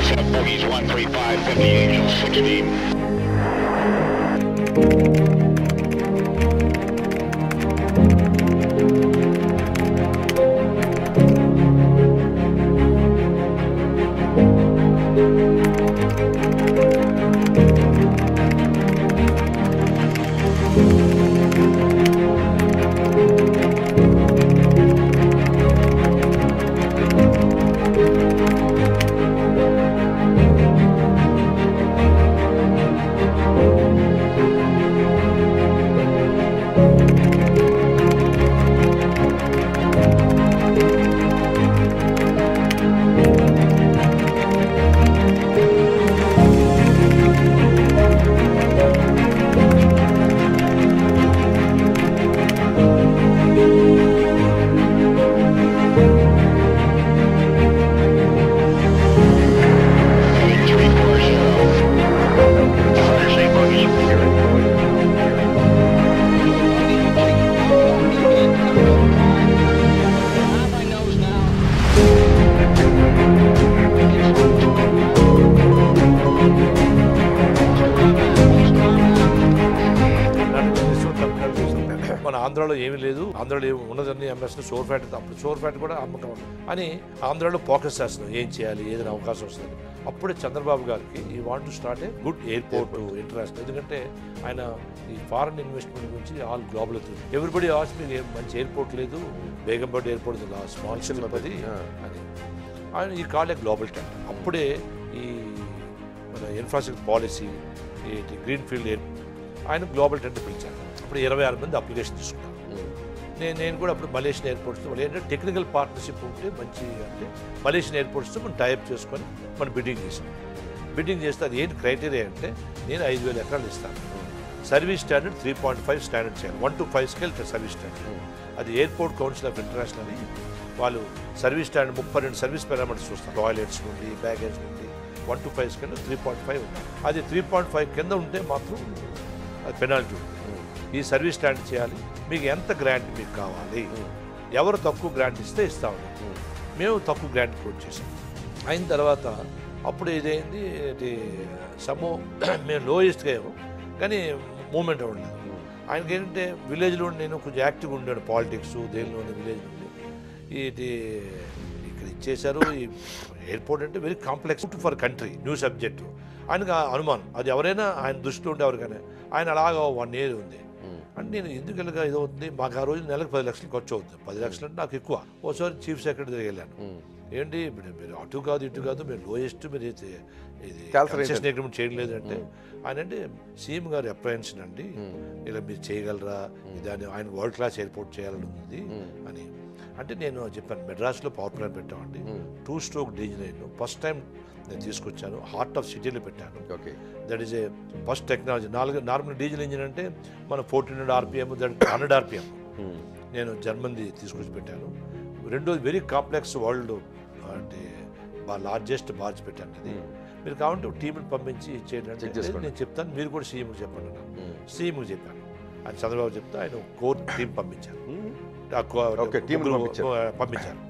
Accept bogeys 135, 50 Angel 16. Heading 340. Thursday bogeys. నన్ను తీసుకుని తమిళనాడు చూసాం. మన ఆంధ్రాలో ఏమీ లేదు ఆంధ్రాలో ఏమి ఉన్నదని ఎంఎస్ని షోర్ ఫ్యాట్ అప్పుడు షోర్ ఫ్యాట్ కూడా అమ్మకం అని ఆంధ్రాలో ఫోకస్ చేస్తున్నాం ఏం చేయాలి ఏదైనా అవకాశం వస్తుంది అప్పుడే చంద్రబాబు గారికి ఈ want to start a good airport international ఎందుకంటే ఆయన ఈ ఫారెన్ ఇన్వెస్ట్మెంట్ గురించి ఆల్ గ్లోబల్ ఎవ్రీబడి ఆస్ మీకు ఏం మంచి ఎయిర్పోర్ట్ లేదు బేగంపేట ఎయిర్పోర్ట్ స్మాల్ చిన్నపది అని ఆయన ఈ కాల్ గ్లోబల్ టెంట్ అప్పుడే ఈ మన ఇన్ఫ్రాస్ట్రక్చర్ పాలసీ ఈ గ్రీన్ ఫీల్డ్ ఎయిర్ ఆయన గ్లోబల్ టెంట్ పిలిచారు అప్పుడు ఇరవై ఆరు మంది అప్లికేషన్ తీసుకున్నారు నేను నేను కూడా అప్పుడు మలేషియన్ ఎయిర్పోర్ట్స్ వాళ్ళు ఏంటంటే టెక్నికల్ పార్ట్నర్షిప్ ఉంటే మంచి అంటే మలేషియన్ ఎయిర్పోర్ట్స్తో మనం టైప్ చేసుకొని మనం బిడ్డింగ్ చేసాం బిడ్డింగ్ చేస్తే అది ఏంటి క్రైటీరియా అంటే నేను ఐదు వేల ఎకరాలు ఇస్తాను service standard three point five standard చేయాలి one two five scale service standard అది ఎయిర్పోర్ట్ కౌన్సిల్ ఆఫ్ ఇంటర్నేషనల్ అని వాళ్ళు సర్వీస్ స్టాండర్డ్ ముప్పై రెండు సర్వీస్ పారామీటర్స్ చూస్తారు టాయిలెట్స్ నుండి బ్యాగేజ్ నుండి one two five scale three point five ఉంటుంది అది త్రీ పాయింట్ ఫైవ్ కింద ఉంటే మాత్రం అది పెనాల్టీ ఉంటుంది ఈ సర్వీస్ స్టాండ్ చేయాలి మీకు ఎంత గ్రాంట్ మీకు కావాలి ఎవరు తక్కువ గ్రాంట్ ఇస్తే ఇస్తామని మేము తక్కువ గ్రాంట్ కోట్ చేసాం అయిన తర్వాత అప్పుడు ఇదేంది ఇది సమ్మో మేము లోయెస్ట్గా ఏమో కానీ మూమెంట్ అవ్వలేదు ఆయనకి ఏంటంటే విలేజ్లో నేను కొంచెం యాక్టివ్గా ఉండాడు పాలిటిక్స్ దేనిలోని విలేజ్ నుండి ఇది ఇక్కడ ఇచ్చేశారు ఈ ఎయిర్పోర్ట్ అంటే very complex for country new subject ఆయనకు ఆ అనుమానం అది ఎవరైనా ఆయన దృష్టిలో ఉంటే ఎవరికైనా ఆయన అలాగా వన్ ఇయర్ ఉంది అంటే నేను ఎందుకు ఇలాగా ఇది అవుతుంది మాకు ఆ రోజు నెలకు పది లక్షలు ఖర్చు అవుతుంది పది లక్షలు అంటే నాకు ఎక్కువ ఓసారి చీఫ్ సెక్రటరీ దగ్గర వెళ్ళాను ఏంటి ఇప్పుడు మీరు అటు కాదు ఇటు కాదు మీరు లోయెస్ట్ మీరు ఇది ఇది Calculate కన్సెషన్ అగ్రిమెంట్ చేయలేదు అంటే ఆయన అంటే సీఎం గారు అప్రయన్షన్ అండి ఇలా మీరు చేయగలరా దాన్ని ఆయన వరల్డ్ క్లాస్ ఎయిర్పోర్ట్ చేయాలని ఉంది అని అంటే నేను చెప్పాను మెడ్రాస్లో పవర్ ప్లాంట్ పెట్టామండి two stroke diesel first time నేను తీసుకొచ్చాను హార్ట్ ఆఫ్ సిటీలో పెట్టాను okay that is a first technology నాలుగు నార్మల్ డీజిల్ ఇంజిన్ అంటే మన fourteen hundred RPM that hundred RPM నేను జర్మన్ది తీసుకొచ్చి పెట్టాను రెండోది వెరీ కాంప్లెక్స్ వరల్డ్ అంటే బా లార్జెస్ట్ బార్జ్ పెట్టాను అది మీరు కావాలంటే టీంని పంపించి చేయండి అంటే Check చేసుకోండి. నేను చెప్తాను మీరు కూడా సీఎంకి చెప్పండి అన్నాను సీఎంకి చెప్పాను ఆయన చంద్రబాబు చెప్తే ఆయన కోర్ టీం పంపించారు ఆ కో- Okay, team ని ముగ్గురు పంపించారు. పంపించారు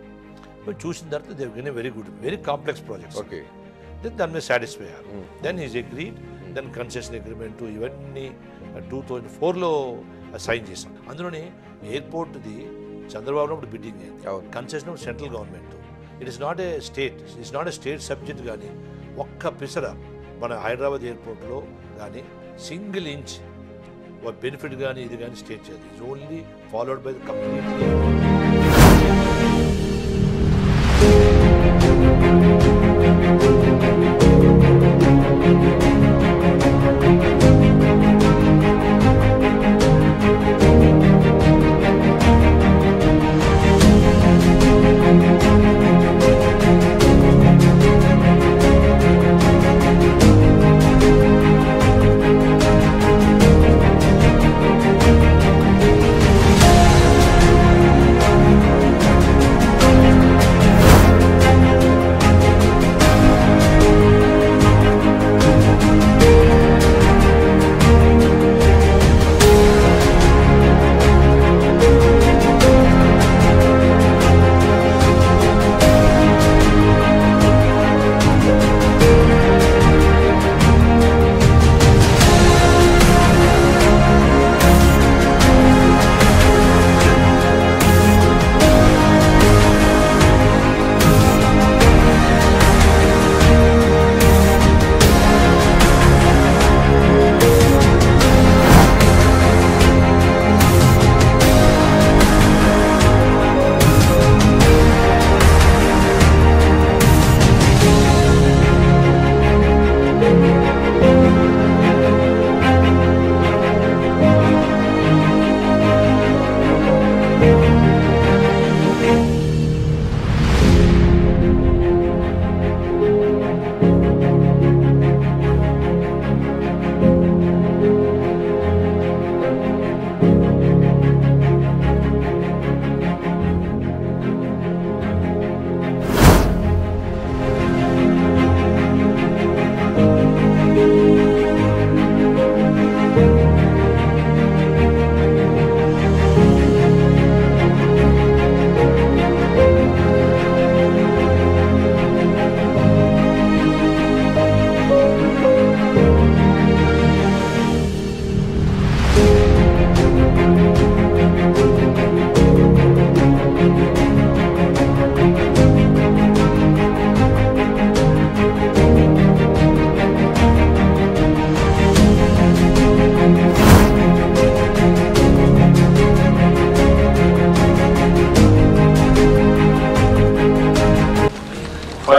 మేము చూసిన తర్వాత దేవ్ very good very complex projects okay then దాని మీద సాటిస్ఫై అయ్యారు then is agreed then concession agreement ఇవన్నీ టూ థౌజండ్ ఫోర్లో సైన్ చేశాం అందులోని ఎయిర్పోర్ట్ది చంద్రబాబు నాయుడు బిడ్డింగ్ అయింది అవును. Concession central government it is not a state it's not a state subject కానీ ఒక్క పిసర మన హైదరాబాద్ ఎయిర్పోర్ట్లో కానీ సింగిల్ ఇంచ్ బెనిఫిట్ కానీ ఇది కానీ స్టేట్ చేయదు it's only followed by the complete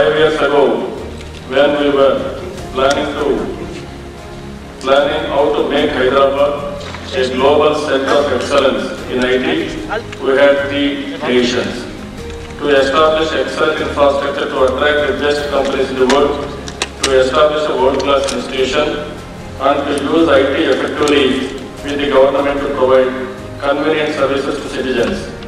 five years ago, when we were planning to planning how to make Hyderabad a global center of excellence in IT, we had three nations. To establish excellent infrastructure to attract the best companies in the world, to establish a world-class institution, and to use IT effectively with the government to provide convenient services to citizens.